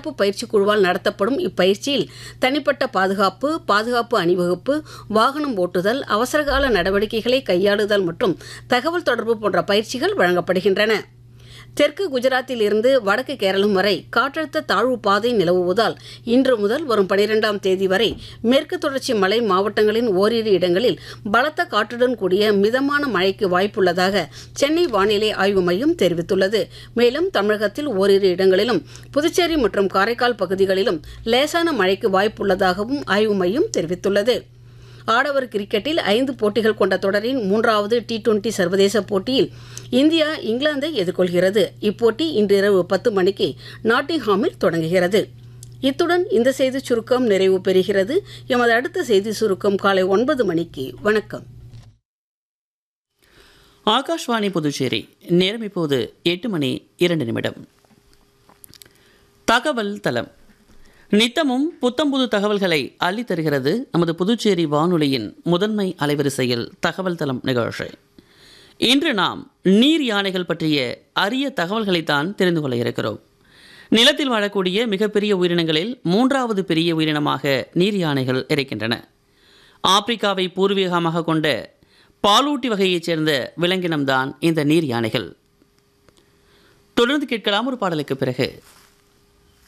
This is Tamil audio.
சிறப்பு பயிற்சி குழுவால் நடத்தப்படும் இப்பயிற்சியில் தனிப்பட்ட பாதுகாப்பு பாதுகாப்பு அணிவகுப்பு வாகனம் ஓட்டுதல் அவசரகால நடவடிக்கைகளை கையாளுதல் மற்றும் தகவல் தொடர்பு போன்ற பயிற்சிகள் வழங்கப்படுகின்றன தெற்கு குஜராத்தில் இருந்து வடக்கு கேரளம் வரை காற்றழுத்த தாழ்வு பாதை நிலவுவதால் இன்று முதல் வரும் பனிரெண்டாம் தேதி வரை மேற்கு தொடர்ச்சி மலை மாவட்டங்களின் ஓரிரு இடங்களில் பலத்த காற்றுடன் கூடிய மிதமான மழைக்கு வாய்ப்புள்ளதாக சென்னை வானிலை ஆய்வு மையம் தெரிவித்துள்ளது மேலும் தமிழகத்தில் ஓரிரு இடங்களிலும் புதுச்சேரி மற்றும் காரைக்கால் பகுதிகளிலும் லேசான மழைக்கு வாய்ப்புள்ளதாகவும் ஆய்வு மையம் தெரிவித்துள்ளது ஆடவர் கிரிக்கெட்டில் ஐந்து போட்டிகள் கொண்ட தொடரின் மூன்றாவது டி டுவெண்டி சர்வதேச போட்டியில் இந்தியா இங்கிலாந்தை எதிர்கொள்கிறது இப்போட்டி இன்று இரவு பத்து மணிக்கு நாட்டிங்ஹாமில் தொடங்குகிறது இத்துடன் இந்த செய்தி சுருக்கம் நிறைவு பெறுகிறது எமது அடுத்த செய்தி சுருக்கம் காலை ஒன்பது மணிக்கு வணக்கம் ஆகாஷ்வாணி புதுச்சேரி நேரம் இப்போது எட்டு மணி இரண்டு நிமிடம் தகவல் தளம் நித்தமும் புத்தம்புது தகவல்களை அள்ளித் தருகிறது நமது புதுச்சேரி வானொலியின் முதன்மை அலைவரிசையில் தகவல் தளம் நிகழ்ச்சி இன்று நாம் நீர் யானைகள் பற்றிய அரிய தகவல்களைத்தான் தெரிந்து கொள்ள இருக்கிறோம் நிலத்தில் வாழக்கூடிய மிகப்பெரிய உயிரினங்களில் மூன்றாவது பெரிய உயிரினமாக நீர் யானைகள் இருக்கின்றன ஆப்பிரிக்காவை பூர்வீகமாக கொண்ட பாலூட்டி வகையைச் சேர்ந்த விலங்கினம்தான் இந்த நீர் யானைகள் தொடர்ந்து கேட்கலாம் ஒரு பாடலுக்கு பிறகு